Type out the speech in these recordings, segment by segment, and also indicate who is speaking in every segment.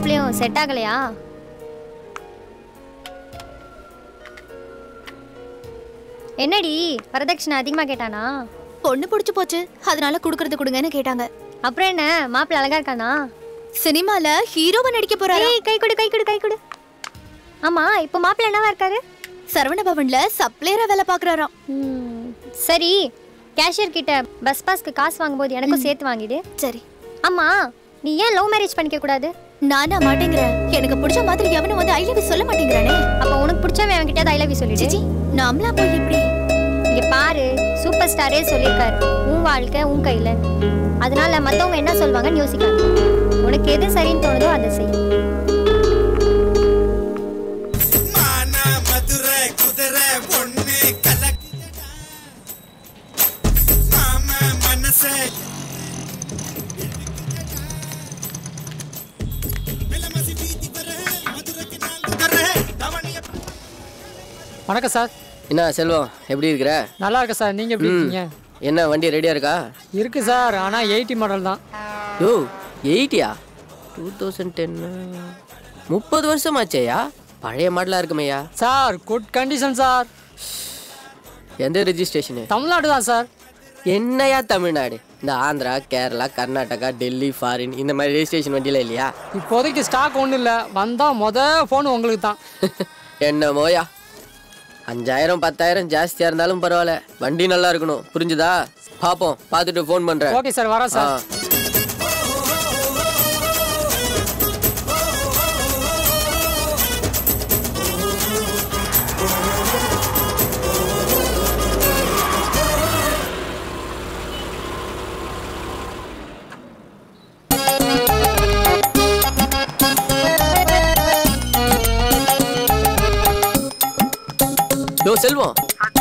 Speaker 1: மாப்பிளையும் set ஆகலையா என்னடி வரதட்சணை அதிகமாக கேட்டானா
Speaker 2: பொண்ணு பிடிச்சு போச்சு அதனால குடுக்கறது கொடுங்கன்னு கேட்டாங்க
Speaker 1: அப்புறம் என்ன மாப்பிள்ளை அழகா இருக்கானா
Speaker 2: சினிமால ஹீரோவா நடிக்க போறாரு
Speaker 1: ஏய் கை கொடு கை கொடு கை கொடு ஆமா இப்போ மாப்பிள்ளை என்னவா இருக்காரு
Speaker 2: சரவண பவன்ல சப்ளையரா வேலை பாக்குறாராம்
Speaker 1: ம், சரி கேஷியர் கிட்ட பஸ் பாஸ்க்கு காசு வாங்கும்போது எனக்கும் சேர்த்து வாங்கிடு
Speaker 2: சரி
Speaker 1: ஆமா நீ ஏன் லவ் மேரேஜ் பண்ணிக்க கூடாது
Speaker 2: நானா மாட்டேங்கிறேன் எனக்கு பிடிச்ச மாதிரி எவனும் வந்து ஐ லவ் சொல்ல மாட்டேங்கிறானே
Speaker 1: அப்போ உனக்கு பிடிச்சவன் அவன்கிட்ட ஐ லவ் யூ சொல்லிடு
Speaker 2: சிச்சி நாமளா போய் எப்படி
Speaker 1: இங்க பாரு சூப்பர் ஸ்டாரே சொல்லியிருக்காரு உன் வாழ்க்கை உன் கையில அதனால மத்தவங்க என்ன சொல்வாங்கன்னு யோசிக்காது உனக்கு எது சரின்னு தோணுதோ அதை செய்
Speaker 3: மான மதுரை குதிரை ஒண்ணு கலக்குதடா மாம மனசை மெல்லமசி வீதி வர மதுரைக்கு நான் குதிரை தவணிய
Speaker 4: வணக்கம் சார்
Speaker 5: என்ன செல்வம் எப்படி இருக்கிற
Speaker 4: நல்லா இருக்கேன் சார் நீங்கள் எப்படி
Speaker 5: ம்.
Speaker 4: இருக்கீங்க
Speaker 5: என்ன வண்டி ரெடியா இருக்கா
Speaker 4: இருக்கு சார் ஆனால் எயிட்டி மாடல் தான்
Speaker 5: யோ எயிட்டியா டூ தௌசண்ட் டென் முப்பது வருஷம் ஆச்சேயா பழைய மாடலாக இருக்குமேயா
Speaker 4: சார் குட் கண்டிஷன் சார்
Speaker 5: எந்த ரெஜிஸ்ட்ரேஷனு
Speaker 4: தமிழ்நாடு தான் சார்
Speaker 5: என்னையா தமிழ்நாடு இந்த ஆந்திரா கேரளா கர்நாடகா டெல்லி ஃபாரின் இந்த மாதிரி ரெஜிஸ்ட்ரேஷன் வண்டியில் இல்லையா
Speaker 4: இப்போதைக்கு ஸ்டாக் ஒன்றும் இல்லை வந்தால் மொத ஃபோன் உங்களுக்கு தான்
Speaker 5: என்னமோயா அஞ்சாயிரம் பத்தாயிரம் ஜாஸ்தியாக இருந்தாலும் பரவாயில்ல வண்டி நல்லா இருக்கணும் புரிஞ்சுதா பார்ப்போம் பார்த்துட்டு ஃபோன் பண்ணுறேன்
Speaker 4: ஓகே சார் வரேன் சார்
Speaker 5: யோ செல்வம்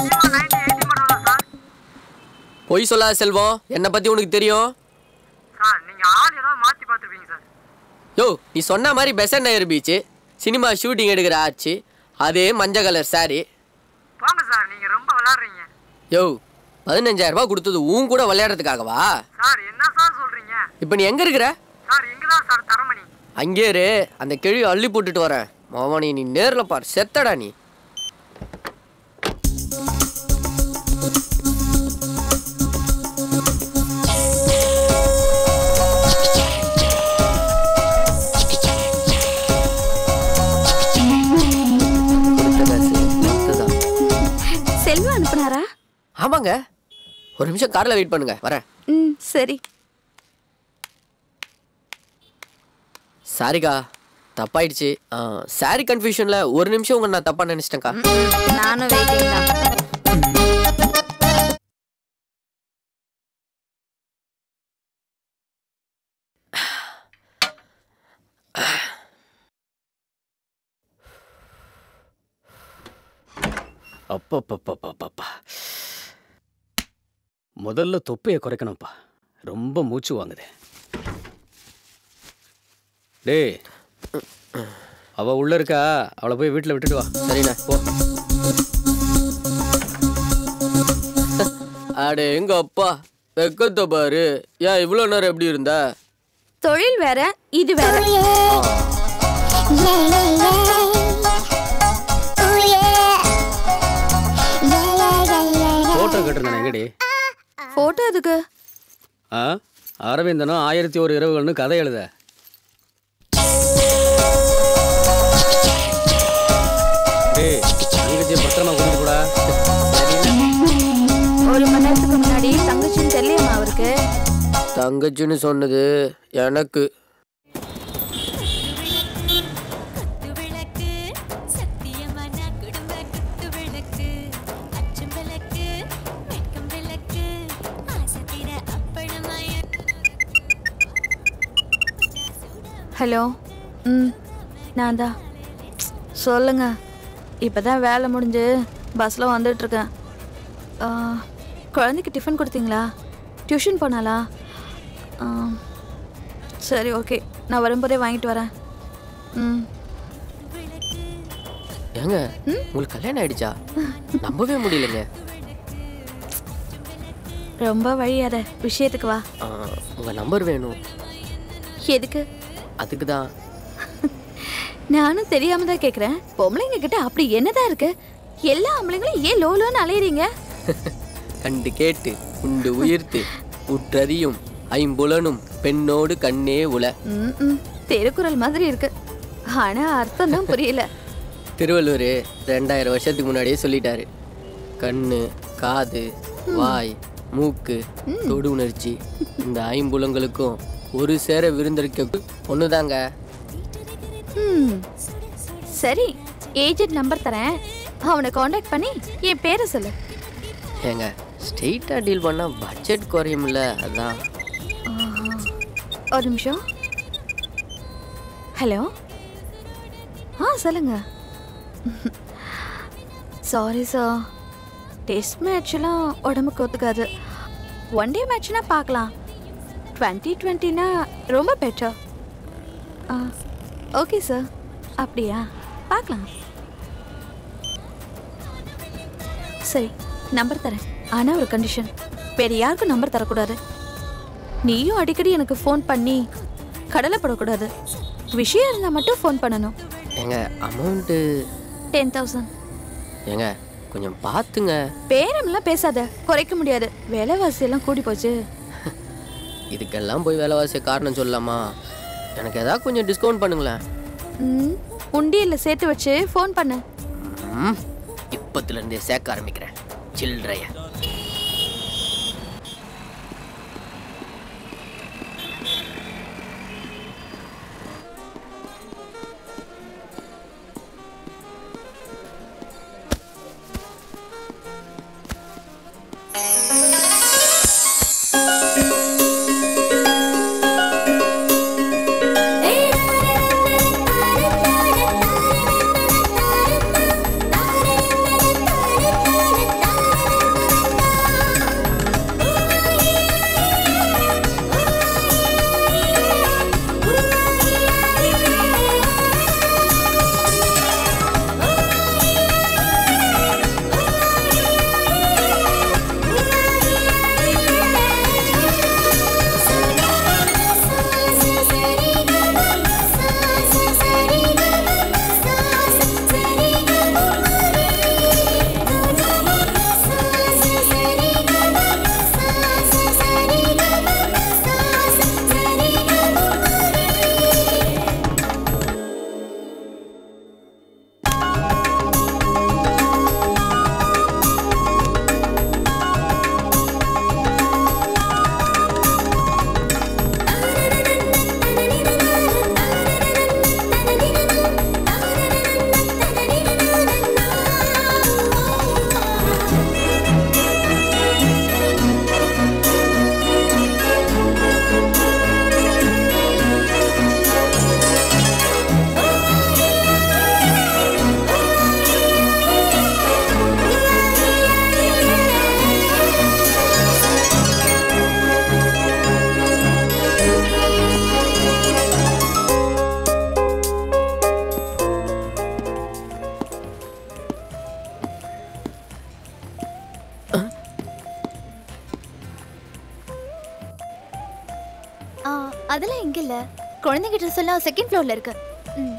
Speaker 5: பொய் சொல்லாத செல்வம் என்னை பற்றி உனக்கு தெரியும்
Speaker 6: சார் நீங்க ஆள் ஏதாவது மாத்தி பார்த்துருப்பீங்க சார்
Speaker 5: யோ நீ சொன்ன மாதிரி Besant Nagar beach cinema shooting எடுக்கிற ஆச்சு அதே மஞ்சள் கலர் saree
Speaker 6: போங்க சார் நீங்க ரொம்ப விளையாடுறீங்க
Speaker 5: யோ பதினஞ்சாயிரம் ரூபாய் கொடுத்தது உன் கூட விளையாடுறதுக்காகவா
Speaker 6: சார் என்ன சார் சொல்றீங்க
Speaker 5: இப்போ நீ எங்கே இருக்கிற
Speaker 6: சார் இங்க தான் சார் தரமணி
Speaker 5: அங்கே இரு அந்த கிழி அள்ளி போட்டுட்டு வரேன் மாமனி நீ நேரில் பார் செத்தடா நீ கொடுத்த காசு மொத்ததான்.
Speaker 2: செல்வா அனுப்புனாரா
Speaker 5: ஆமாங்க ஒரு நிமிஷம் காரில் வெயிட் பண்ணுங்க வரேன்
Speaker 2: ம் சரி
Speaker 5: சாரிக்கா தப்பாயிடுச்சு சாரி கன்ஃபியூஷனில் ஒரு நிமிஷம் உங்க நான் தப்பாக நினச்சிட்டேன்க்கா
Speaker 2: நானும் வெயிட்டிங் தான்
Speaker 7: அப்பப்பப்பப்பப்பா முதல்ல தொப்பையை குறைக்கணும்ப்பா ரொம்ப மூச்சு வாங்குது டேய் அவ உள்ள இருக்கா அவளை போய் வீட்டில் விட்டுட்டு வா
Speaker 5: சரிண்ணா போ அடே எங்க அப்பா வெக்கத்தை பாரு ஏன் இவ்வளோ நேரம் எப்படி இருந்த
Speaker 2: தொழில் வேற இது வேற
Speaker 7: ஃபோட்டோ கட்டிருந்தேன் எங்கடி
Speaker 2: போட்டோ எதுக்கு
Speaker 7: ஆ அரவிந்தனும் ஆயிரத்தி ஒரு இரவுகள்னு கதை எழுத டேய் தங்கச்சி பத்திரமா கொண்டு கூடா
Speaker 2: ஒரு மணி நேரத்துக்கு முன்னாடி தங்கச்சின்னு தெரியலையாமா அவருக்கு
Speaker 5: தங்கச்சின்னு சொன்னது எனக்கு
Speaker 8: விளக்கு சத்தியமான குடும்ப குத்து விளக்கு அச்சம் விளக்கு வெட்கம் விளக்கு ஆசை தீர அப்பளமாய
Speaker 2: ஹலோ ம் நான் தான் சொல்லுங்க இப்போ தான் வேலை முடிஞ்சு பஸ்ஸில் வந்துட்டுருக்கேன் ஆ, குழந்தைக்கு டிஃபன் கொடுத்தீங்களா டியூஷன் போனாலா ஆ, சரி ஓகே நான் வரும்போதே வாங்கிட்டு வரேன் ம்
Speaker 5: ஏங்க உங்களுக்கு கல்யாணம் ஆயிடுச்சா நம்பவே முடியலங்க
Speaker 2: ரொம்ப வழியாத விஷயத்துக்கு வா
Speaker 5: ஆ, உங்க நம்பர் வேணும்
Speaker 2: எதுக்கு
Speaker 5: அதுக்கு தான்
Speaker 2: நானும் தெரியாம தான் கேக்குறேன் பொம்பளைங்க கிட்ட அப்படி என்னதான் இருக்கு எல்லா ஆம்பளைங்களும் ஏன் லோ லோன்னு அலையறீங்க
Speaker 5: கண்டு கேட்டு உண்டு உயிர்த்து உற்றறியும் ஐம்புலனும் பெண்ணோடு கண்ணே உல
Speaker 2: ம், ம், திருக்குறள் மாதிரி இருக்கு ஆனா அர்த்தம் தான் புரியல
Speaker 5: திருவள்ளுவர் ரெண்டாயிரம் வருஷத்துக்கு முன்னாடியே சொல்லிட்டாரு கண்ணு காது வாய் மூக்கு தொடு உணர்ச்சி இந்த ஐம்புலங்களுக்கும் ஒரு சேர விருந்தளிக்க ஒண்ணுதாங்க
Speaker 2: ம், சரி ஏஜென்ட் நம்பர் தரேன் அவனை காண்டாக்ட் பண்ணி என் பேரை சொல்லு
Speaker 5: ஏங்க ஸ்ட்ரெயிட்டாக டீல் பண்ணால் பட்ஜெட் குறையும்ல அதான்
Speaker 2: ஒரு நிமிஷம் ஹலோ ஆ சொல்லுங்க சாரி சார் டெஸ்ட் மேட்ச்லாம் உடம்புக்கு ஒத்துக்காது ஒன் டே மேட்ச்னா பார்க்கலாம் டுவெண்ட்டி டுவெண்ட்டினா ரொம்ப பெட்டர் ஆ ஓகே சார் அப்படியா பார்க்கலாம் சரி நம்பர் தரேன் ஆனால் ஒரு கண்டிஷன் வேறு யாருக்கும் நம்பர் தரக்கூடாது நீயும் அடிக்கடி எனக்கு ஃபோன் பண்ணி கடலைப்படக்கூடாது விஷயம் இருந்தால் மட்டும் ஃபோன் பண்ணணும்
Speaker 5: ஏங்க அமௌண்ட்டு
Speaker 2: டென் தௌசண்ட்
Speaker 5: ஏங்க கொஞ்சம் பார்த்துங்க
Speaker 2: பேரம்லாம் பேசாத குறைக்க முடியாது விலைவாசி எல்லாம் கூடி போச்சு
Speaker 5: இதுக்கெல்லாம் போய் விலைவாசி காரணம் சொல்லலாமா எனக்கு ஏதாவது கொஞ்சம் டிஸ்கவுண்ட் பண்ணுங்களேன்
Speaker 2: ம் உண்டியலில் சேர்த்து வச்சு ஃபோன் பண்ணு
Speaker 5: ம் இப்பத்துலேருந்தே சேர்க்க ஆரம்பிக்கிறேன் சில்லறைய
Speaker 2: ஆ அதெல்லாம் எங்க இல்ல குழந்தைங்க ட்ரெஸ் எல்லாம் செகண்ட் ஃப்ளோர்ல இருக்கு ம்.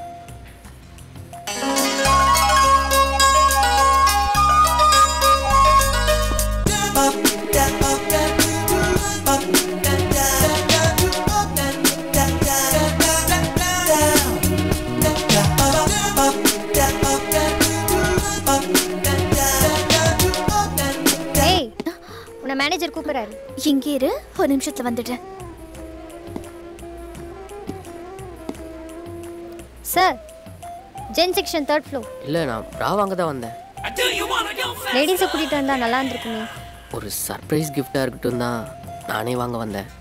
Speaker 1: ஏய் உன்னை மேனேஜர் கூப்பிடுறாரு
Speaker 2: இங்கே இரு ஒரு நிமிஷத்துல வந்துடுறேன்
Speaker 1: sir gents section third floor
Speaker 5: இல்லை நான் ப்ரா வாங்க தான் வந்தேன்
Speaker 1: லேடிஸை கூட்டிகிட்டு வந்தா நல்லா இருந்திருக்குமே
Speaker 5: ஒரு சர்ப்ரைஸ் கிஃப்டாக இருக்கட்டும் தான் நானே வாங்க வந்தேன்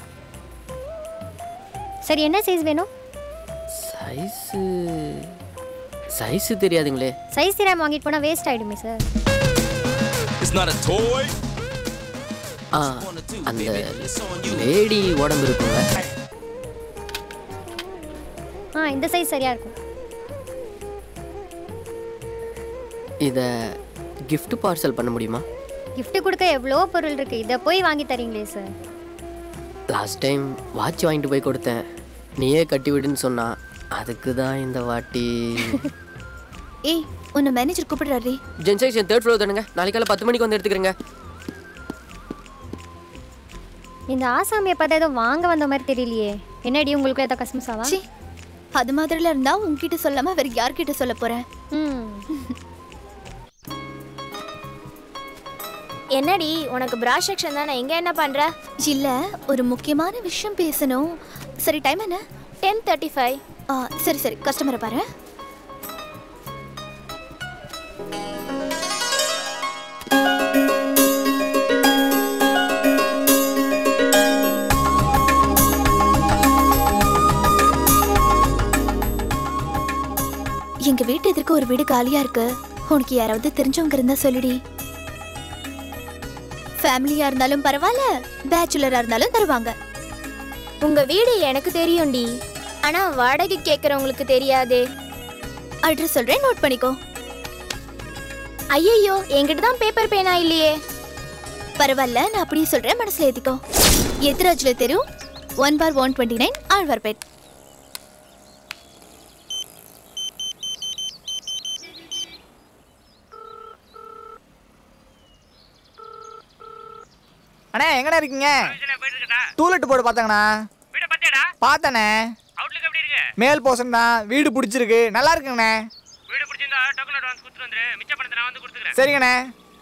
Speaker 1: சரி என்ன சைஸ் வேணும்
Speaker 5: சைஸு சைஸு தெரியாதுங்களே
Speaker 1: சைஸ் தெரியாம வாங்கிட்டு போனால் வேஸ்ட் ஆயிடுமே sir
Speaker 3: It's not a toy.
Speaker 5: ஆ அந்த லேடி உடம்பு இருக்குங்க
Speaker 1: ஆ இந்த சைஸ் சரியா இருக்கும்
Speaker 5: இதை gift பார்சல் பண்ண முடியுமா
Speaker 1: gift கொடுக்க எவ்வளோ பொருள் இருக்கு இதை போய் வாங்கி தரீங்களே சார்
Speaker 5: லாஸ்ட் டைம் வாட்ச் வாங்கிட்டு போய் கொடுத்தேன் நீயே கட்டி விடுன்னு சொன்னா அதுக்கு தான் இந்த வாட்டி
Speaker 2: ஏய் உன்னை மேனேஜர் கூப்பிடுறாரு
Speaker 5: ஜென்சேஷன் தேர்ட் ஃப்ளோர் தானுங்க நாளைக்கு காலை பத்து மணிக்கு வந்து எடுத்துக்கிறேங்க
Speaker 1: இந்த ஆசாமியை பார்த்தா ஏதோ வாங்க வந்த மாதிரி தெரியலையே என்னடி உங்களுக்கு ஏதோ கஸ்மஸாவா
Speaker 2: சி அது மாதிரிலாம் இருந்தா உன்கிட்ட சொல்லாம வேற யார்கிட்ட சொல்ல போறேன்
Speaker 1: ம்
Speaker 9: என்னடி உனக்கு பிரா செக்ஷன் தானே எங்க என்ன பண்ற
Speaker 2: இல்ல ஒரு முக்கியமான விஷயம் பேசணும் சரி டைம் என்ன
Speaker 9: டென் தேர்ட்டி ஃபைவ்
Speaker 2: ஆ, சரி சரி கஸ்டமரை பாரு எங்க வீட்டு எதிர்க்க ஒரு வீடு காலியா இருக்கு உனக்கு யாராவது தெரிஞ்சவங்க இருந்தா சொல்லுடி ஃபேமிலியா இருந்தாலும் பரவாயில்ல பேச்சுலரா இருந்தாலும் தருவாங்க
Speaker 9: உங்க வீடு எனக்கு தெரியும்டி ஆனா வாடகை கேக்குறவங்களுக்கு தெரியாதே
Speaker 2: அட்ரஸ் சொல்றேன் நோட் பண்ணிக்கோ
Speaker 9: ஐயையோ என்கிட்ட தான் பேப்பர் பேனா இல்லையே
Speaker 2: பரவாயில்ல நான் அப்படியே சொல்றேன் மனசுல ஏத்திக்கோ எத்திராஜ்ல தெரு one bar one twenty nine Alwarpet
Speaker 10: அண்ணே எங்கண்ணே இருக்கீங்க டூலெட் போர்டு பார்த்தாங்கண்ணா பார்த்தண்ணே மேல் போர்ஷன் தான் வீடு பிடிச்சிருக்கு நல்லா இருக்குங்கண்ணே சரிங்கண்ணே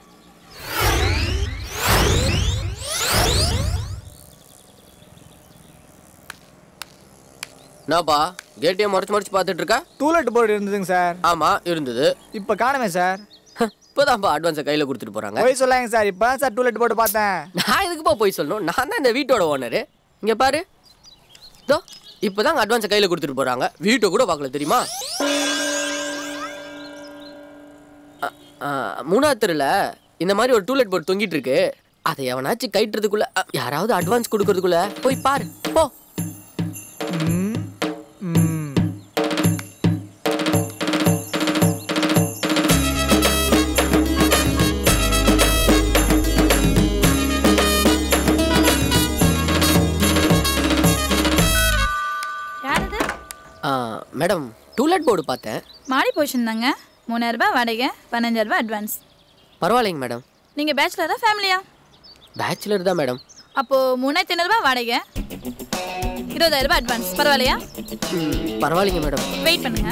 Speaker 5: என்னப்பா கேட்டையும் முறைச்சு முறைச்சு பார்த்துட்டு இருக்கா
Speaker 10: டூலெட் போர்டு இருந்ததுங்க சார்
Speaker 5: ஆமா இருந்தது
Speaker 10: இப்போ காணுமே சார்
Speaker 5: இப்போதான்ப்பா அட்வான்ஸை கையில் கொடுத்துட்டு போறாங்க
Speaker 10: போய் சொல்லாங்க சார் இப்போ சார் டூலெட் போர்டு பார்த்தேன்
Speaker 5: நான் எதுக்குப்பா போய் சொல்லணும் நான் தான் இந்த வீட்டோட ஓனரு இங்க பாரு இதோ இப்போதான் அட்வான்ஸை கையில் கொடுத்துட்டு போறாங்க வீட்டை கூட பார்க்கல தெரியுமா அ- ஆ, மூணாவது தெருல இந்த மாதிரி ஒரு டூலெட் போர்டு தொங்கிட்டு இருக்கு அதை எவனாச்சும் கைட்டுறதுக்குள்ள அ, யாராவது அட்வான்ஸ் கொடுக்கறதுக்குள்ள போய் பாரு போ
Speaker 10: ம், ம்.
Speaker 2: யாரது
Speaker 5: ஆ, மேடம் டூலெட் போர்டு பார்த்தேன்
Speaker 2: மாடி பொசிஷன் தாங்க மூணாயிரம் ரூபாய் வாடகை பதினஞ்சாயிரம் ரூபாய் அட்வான்ஸ்
Speaker 5: பரவாயில்லைங்க மேடம்
Speaker 2: நீங்க பேச்சுலரா ஃபேமிலியா
Speaker 5: பேச்சுலர் தான் மேடம்
Speaker 2: அப்போ மூணாயிரத்தி ஐநூறு ரூபாய் வாடகை இருபதாயிரம் ரூபாய் அட்வான்ஸ் பரவாயில்லையா
Speaker 5: ம், பரவாயில்லைங்க மேடம்
Speaker 2: வெயிட் பண்ணுங்க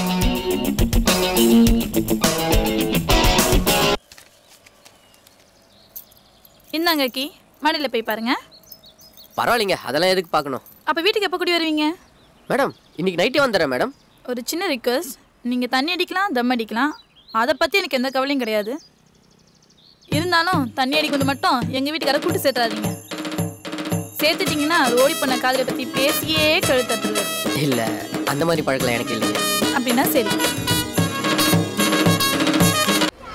Speaker 2: இந்தாங்க கி மாடியில் போய் பாருங்க
Speaker 5: பரவாயில்லைங்க அதெல்லாம் எதுக்கு பார்க்கணும்
Speaker 2: அப்போ வீட்டுக்கு எப்போ குடி வருவீங்க
Speaker 5: மேடம் இன்னைக்கு நைட்டே வந்துடுறேன் மேடம்
Speaker 2: ஒரு சின்ன ரிக்வஸ்ட் நீங்கள் தண்ணி அடிக்கலாம் தம் அடிக்கலாம் அதை பற்றி எனக்கு எந்த கவலையும் கிடையாது இருந்தாலும் தண்ணி அடிக்கிறது மட்டும் எங்கள் வீட்டுக்கார கூட்டு சேர்த்துறாதீங்க சேர்த்துட்டிங்கன்னா ரோடி பண்ண காதலை பற்றி பேசியே கழுத்தட்டுருவார்
Speaker 5: இல்லை அந்த மாதிரி பழக்கம் எனக்கு இல்லைங்க
Speaker 2: அப்படின்னா சரி